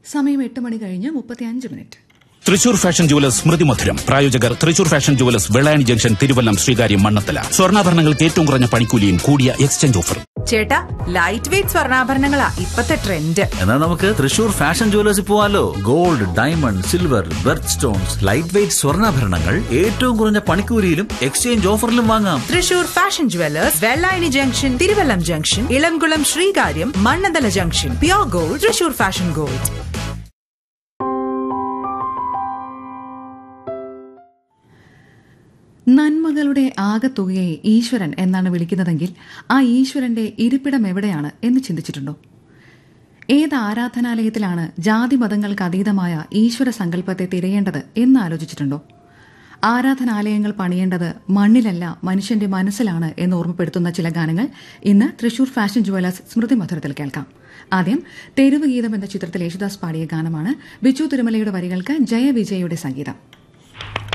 സമയം എട്ട് മണി കഴിഞ്ഞ് മുപ്പത്തിയഞ്ച് minute Thrissur fashion jewellers Smrithi Madhuram പ്രായോജകർ Thrissur fashion jewellers Vellayani junction Thiruvallam Sreekaryam Mannathala സ്വർണ്ണാഭരണങ്ങൾക്ക് ഏറ്റവും കുറഞ്ഞ പണിക്കൂലിയും കൂടിയ എക്സ്ചേഞ്ച് ഓഫർ ചേട്ടാ ലൈറ്റ് വെയിറ്റ് സ്വർണ്ണാഭരണങ്ങളാ ഇപ്പത്തെ ട്രെൻഡ് എന്നാൽ നമുക്ക് തൃശൂർ ഫാഷൻ ജുവലേഴ്സിൽ പോവാലോ gold diamond silver birth stones light weight സ്വർണ്ണാഭരണങ്ങൾ ഏറ്റവും കുറഞ്ഞ പണിക്കൂലിയിലും എക്സ്ചേഞ്ച് ഓഫറിലും വാങ്ങാം Thrissur fashion jewellers Vellayani junction Thiruvallam junction Elamkulam Sreekaryam Mannanthala junction pure gold Thrissur fashion gold നന്മകളുടെ ആകത്തുകയെ ഈശ്വരൻ എന്നാണ് വിളിക്കുന്നതെങ്കിൽ ആ ഈശ്വരന്റെ ഇരിപ്പിടം എവിടെയാണ് എന്ന് ചിന്തിച്ചിട്ടുണ്ടോ ഏത് ആരാധനാലയത്തിലാണ് ജാതി മതങ്ങൾക്ക് അതീതമായ ഈശ്വര സങ്കല്പത്തെ തിരയേണ്ടത് എന്ന് ആലോചിച്ചിട്ടുണ്ടോ ആരാധനാലയങ്ങൾ പണിയേണ്ടത് മണ്ണിലല്ല മനുഷ്യന്റെ മനസ്സിലാണ് എന്ന് ഓർമ്മപ്പെടുത്തുന്ന ചില ഗാനങ്ങൾ ഇന്ന് തൃശൂർ ഫാഷൻ ജുവലേഴ്സ് സ്മൃതി മധുരത്തിൽ കേൾക്കാം ആദ്യം തെരുവ് ഗീതം എന്ന ചിത്രത്തിൽ യേശുദാസ് പാടിയ ഗാനമാണ് ബിജു തിരുമലയുടെ വരികൾക്ക് ജയവിജയുടെ സംഗീതം